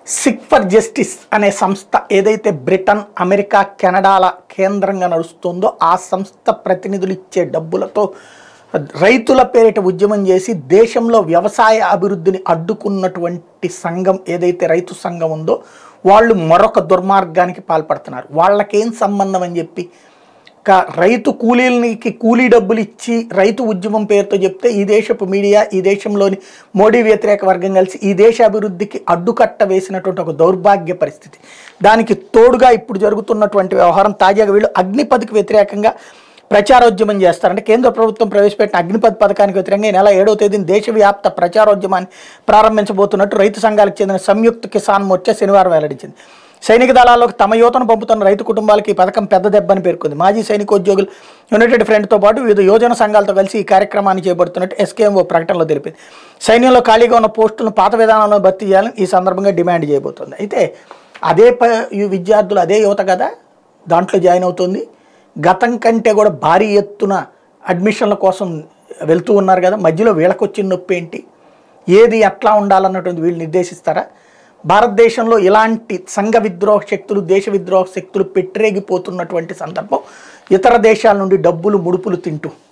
sick for justice అనే సంస్థ ఏదైతే బ్రిటన్ అమెరికా కెనడాల కేంద్రంగా నడుస్తుందో ఆ సంస్థ ప్రతినిధులు ఇచ్చే డబ్బులతో రైతుల పేరిట ఉద్యమం చేసి దేశంలో వ్యవసాయ అభివృద్ధిని అడ్డుకున్నటువంటి సంఘం ఏదైతే రైతు సంఘం ఉందో వాళ్ళు మరొక దుర్మార్గానికి పాల్పడుతున్నారు వాళ్ళకేం సంబంధం అని చెప్పి క రైతు కూలీలకి కూలీ డబ్బులు ఇచ్చి రైతు ఉద్యమం పేరుతో చెప్తే ఈ దేశపు మీడియా ఈ దేశంలోని మోడీ వ్యతిరేక వర్గం కలిసి ఈ దేశ అభివృద్ధికి అడ్డుకట్ట వేసినటువంటి ఒక దౌర్భాగ్య పరిస్థితి దానికి తోడుగా ఇప్పుడు జరుగుతున్నటువంటి వ్యవహారం తాజాగా వీళ్ళు అగ్నిపథ్కి వ్యతిరేకంగా ప్రచారోద్యమం చేస్తారంటే కేంద్ర ప్రభుత్వం ప్రవేశపెట్టిన అగ్నిపథ్ పథకానికి వ్యతిరేకంగా ఈ నెల ఏడవ తేదీన దేశవ్యాప్త ప్రచారోద్యమాన్ని ప్రారంభించబోతున్నట్టు రైతు సంఘాలకు చెందిన సంయుక్త కిసాన్ మోర్చా శనివారం వెల్లడించింది సైనిక దళాల్లోకి తమ యువతను పంపుతున్న రైతు కుటుంబాలకి ఈ పథకం పెద్ద దెబ్బని పేర్కొంది మాజీ సైనికోద్యోగులు యునైటెడ్ ఫ్రంట్తో పాటు వివిధ యోజన సంఘాలతో కలిసి ఈ కార్యక్రమాన్ని చేపడుతున్నట్టు ఎస్కేఎంఓ ప్రకటనలో తెలిపింది సైన్యంలో ఖాళీగా ఉన్న పోస్టులను పాత విధానంలో భర్తీ చేయాలని ఈ సందర్భంగా డిమాండ్ చేయబోతోంది అయితే అదే ప ఈ విద్యార్థులు అదే యువత కదా దాంట్లో జాయిన్ అవుతుంది గతం కంటే కూడా భారీ ఎత్తున అడ్మిషన్ల కోసం వెళ్తూ ఉన్నారు కదా మధ్యలో వీళ్ళకి వచ్చిన నొప్పి ఏంటి ఏది ఎట్లా ఉండాలన్నటువంటి వీళ్ళు నిర్దేశిస్తారా భారతదేశంలో ఇలాంటి సంఘ విద్రోహ శక్తులు దేశ విద్రోహ శక్తులు పెట్టరేగిపోతున్నటువంటి సందర్భం ఇతర దేశాల నుండి డబ్బులు ముడుపులు తింటూ